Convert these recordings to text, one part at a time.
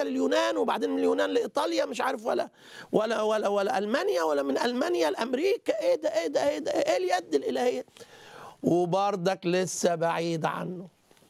لليونان وبعدين من اليونان لايطاليا مش عارف ولا ولا ولا ولا المانيا ولا من المانيا لامريكا ايه ده ايه ده ايه ده ايه اليد الالهيه وبرضك لسه بعيد عنه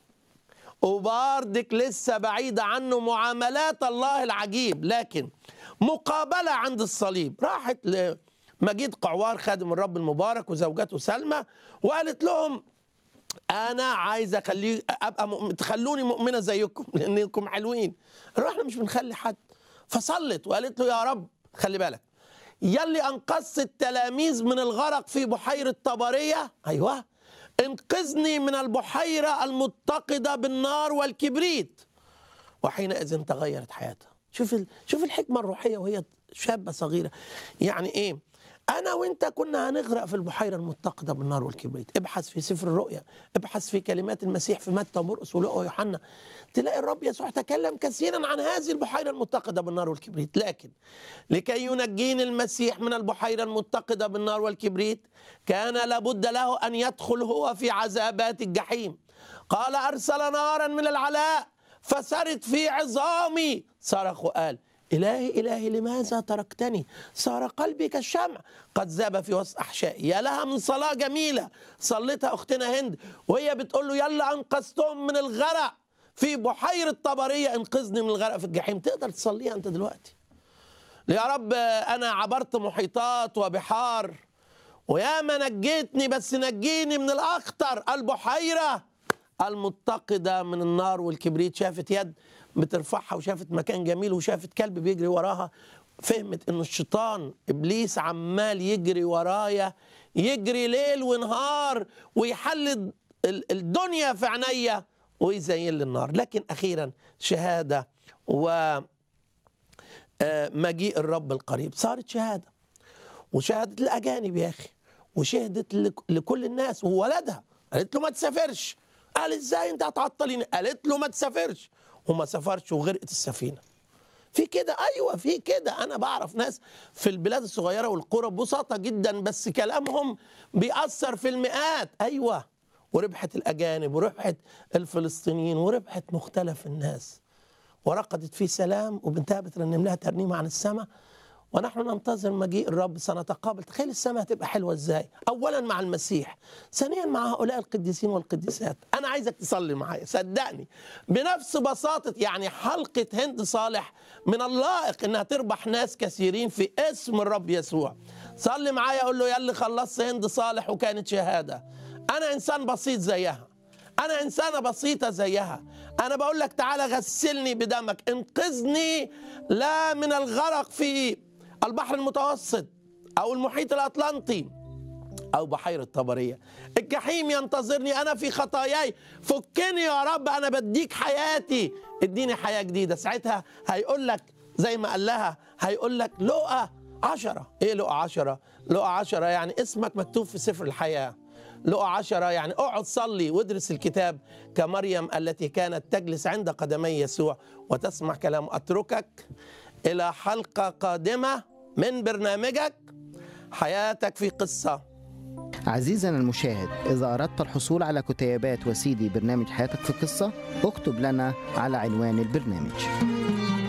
وبرضك لسه بعيدة عنه معاملات الله العجيب لكن مقابلة عند الصليب راحت لمجيد قعوار خادم الرب المبارك وزوجته سلمى وقالت لهم انا عايز اخليه ابقى مؤمن تخلوني مؤمنه زيكم لانكم حلوين قالوا احنا مش بنخلي حد فصلت وقالت له يا رب خلي بالك يلي انقذت التلاميذ من الغرق في بحيره طبريه ايوه انقذني من البحيره المتقده بالنار والكبريت وحينئذ تغيرت حياتها شوف ال... شوف الحكمه الروحيه وهي شابه صغيره يعني ايه انا وانت كنا هنغرق في البحيره المتقده بالنار والكبريت ابحث في سفر الرؤيا ابحث في كلمات المسيح في متى ومرقس ولقى ويوحنا تلاقي الرب يسوع تكلم كثيرا عن هذه البحيره المتقده بالنار والكبريت لكن لكي ينجيني المسيح من البحيره المتقده بالنار والكبريت كان لابد له ان يدخل هو في عذابات الجحيم قال ارسل نارا من العلاء فسرت في عظامي صرخ وقال إلهي إلهي لماذا تركتني صار قلبي كالشمع قد ذاب في وسط أحشائي يا لها من صلاة جميلة صلتها أختنا هند وهي بتقول له يلا أنقذتهم من الغرق في بحيرة طبرية انقذني من الغرق في الجحيم تقدر تصليها أنت دلوقتي يا رب أنا عبرت محيطات وبحار وياما نجيتني بس نجيني من الأخطر البحيرة المتقدة من النار والكبريت شافت يد بترفعها وشافت مكان جميل وشافت كلب بيجري وراها فهمت ان الشيطان ابليس عمال يجري ورايا يجري ليل ونهار ويحلل الدنيا في عينيا ويزين لي النار لكن اخيرا شهاده و مجيء الرب القريب صارت شهاده وشهدت الاجانب يا اخي وشهدت لكل الناس وولدها قالت له ما تسافرش قال ازاي انت هتعطليني قالت له ما تسافرش وما سافرش وغرقت السفينه في كده ايوه في كده انا بعرف ناس في البلاد الصغيره والقرى بساطه جدا بس كلامهم بيأثر في المئات ايوه وربحت الاجانب وربحت الفلسطينيين وربحت مختلف الناس ورقدت في سلام وبنتها بترنم لها ترنيمه عن السماء ونحن ننتظر مجيء الرب سنتقابل تخيل السماء هتبقى حلوه ازاي اولا مع المسيح ثانيا مع هؤلاء القديسين والقديسات انا عايزك تصلي معايا صدقني بنفس بساطه يعني حلقه هند صالح من اللائق انها تربح ناس كثيرين في اسم الرب يسوع صلي معايا اقول له يا اللي خلصت هند صالح وكانت شهاده انا انسان بسيط زيها انا انسانه بسيطه زيها انا بقول لك تعالى غسلني بدمك انقذني لا من الغرق في البحر المتوسط او المحيط الاطلنطي او بحيره طبريه الجحيم ينتظرني انا في خطاياي فكني يا رب انا بديك حياتي اديني حياه جديده ساعتها هيقول لك زي ما قال لها هيقول لك لقى عشرة ايه لقى عشرة لقى عشرة يعني اسمك مكتوب في سفر الحياه لقى عشرة يعني اقعد صلي وادرس الكتاب كمريم التي كانت تجلس عند قدمي يسوع وتسمع كلام اتركك الى حلقه قادمه من برنامجك حياتك في قصه عزيزنا المشاهد إذا أردت الحصول على كتيبات وسيدي برنامج حياتك في قصة اكتب لنا على عنوان البرنامج